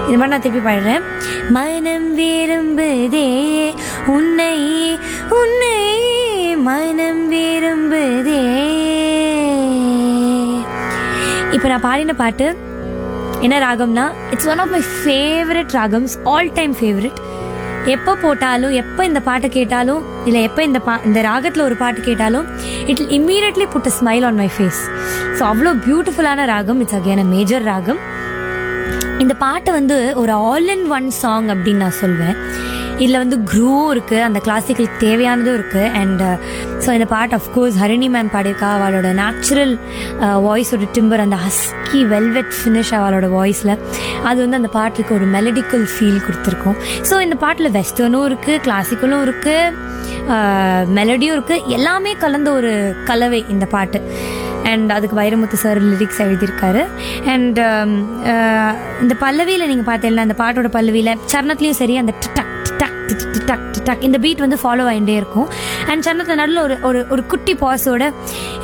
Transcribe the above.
இது மாதிரி நான் திருப்பி பாடுறேன் மனம் விரும்புதே உன்னை உன்னை மனம் விரும்புதே இப்போ நான் பாடின பாட்டு என்ன ராகம்னா it's one of my favourite ragams all time favourite எப்போ போட்டாலும் எப்போ இந்த பாட்டை கேட்டாலும் இல்லை எப்போ இந்த பா இந்த ராகத்தில் ஒரு பாட்டு கேட்டாலும் it will immediately put a smile on my face so அவ்வளோ பியூட்டிஃபுல்லான ராகம் இட்ஸ் அகேன் அ மேஜர் ராகம் இந்த பாட்டு வந்து ஒரு ஆல் இன் ஒன் சாங் அப்படின்னு நான் சொல்வேன் இதில் வந்து க்ரூவும் இருக்குது அந்த கிளாசிக்கலுக்கு தேவையானதும் இருக்குது அண்ட் ஸோ இந்த பாட்டு அஃப்கோர்ஸ் ஹரிணி மேம் பாடியிருக்கா அவளோட நேச்சுரல் வாய்ஸோட டிம்பர் அந்த ஹஸ்கி வெல்வெட் ஃபினிஷ் அவளோட வாய்ஸில் அது வந்து அந்த பாட்டுக்கு ஒரு மெலடிக்கல் ஃபீல் கொடுத்துருக்கோம் ஸோ இந்த பாட்டில் வெஸ்டர்னும் இருக்குது கிளாசிக்கலும் இருக்குது மெலடியும் இருக்குது எல்லாமே கலந்த ஒரு கலவை இந்த பாட்டு அண்ட் அதுக்கு வைரமுத்து சார் லிரிக்ஸ் எழுதியிருக்காரு அண்ட் இந்த பல்லவியில் நீங்கள் பார்த்தீங்கன்னா அந்த பாட்டோட பல்லவியில் சரணத்துலேயும் சரி அந்த டிட்டக் டிட்டக் டிட்டக் டிட்டக் டிட்டக் இந்த பீட் வந்து ஃபாலோ ஆகிட்டே இருக்கும் அண்ட் சரணத்தில் நடுவில் ஒரு ஒரு ஒரு குட்டி பாஸோட